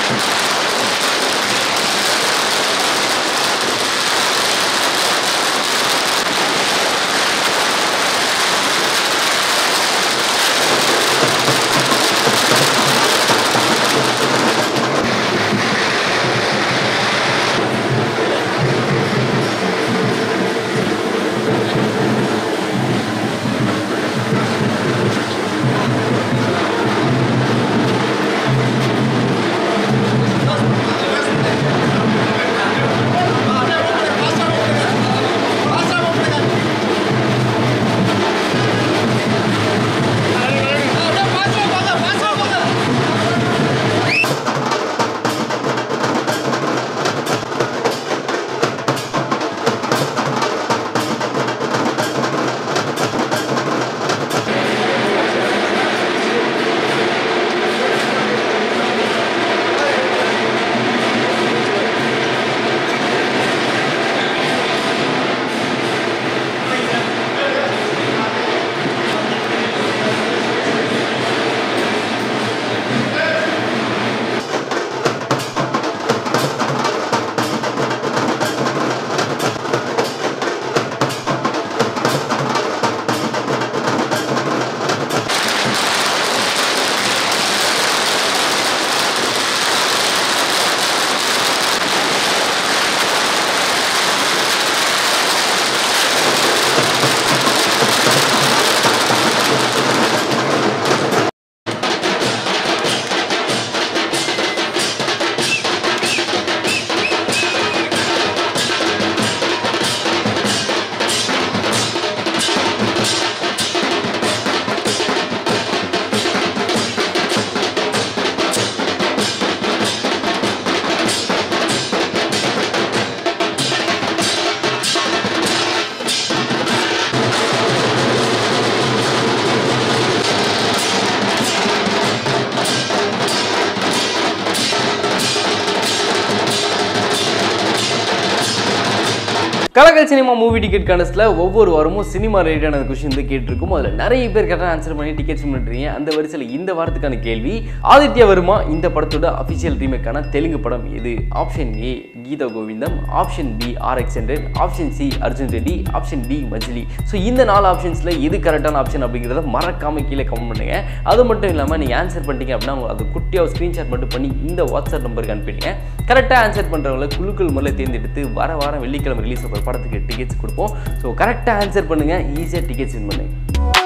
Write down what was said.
கலக்கல் cinema movie ticket கண்டஸ்ட்டில் ஒவ்வொரு வாரமும் சினிமா ரிலேட்டான கொஷின் வந்து கேட்டிருக்கும் அதில் நிறைய பேர் கரெக்டாக ஆன்சர் பண்ணி டிக்கெட்ஸ் பண்ணுறீங்க அந்த வரிசையில் இந்த வாரத்துக்கான கேள்வி ஆதித்ய வர்மா இந்த படத்தோட அஃபிஷியல் ரீமேக்கான தெலுங்கு படம் இது option A Geetha Govindam option B R X hundred option C Arjun Reddy option D Majili so இந்த நாலு ஆப்ஷன்ஸில் எது கரெக்டான ஆப்ஷன் அப்படிங்கிறத மறக்காம கீழே கமெண்ட் பண்ணுங்க அது மட்டும் இல்லாமல் நீங்கள் ஆன்சர் பண்ணிட்டீங்க அப்படின்னா உங்களுக்கு அது குட்டியாக ஸ்க்ரீன்ஷாட் மட்டும் பண்ணி இந்த வாட்ஸ்அப் நம்பருக்கு அனுப்பிடுங்க கரெக்டாக ஆன்சர் பண்ணுறவங்களை குழுக்கள் முறையில் தேர்ந்தெடுத்து வர வாரம் வெள்ளிக்கிழமை ரிலீஸ் ஆகிற படத்துக்கு டிக்கெட்ஸ் கொடுப்போம் ஸோ கரெக்டாக ஆன்சர் பண்ணுங்கள் ஈஸியாக டிக்கெட்ஸ் வின் பண்ணுங்க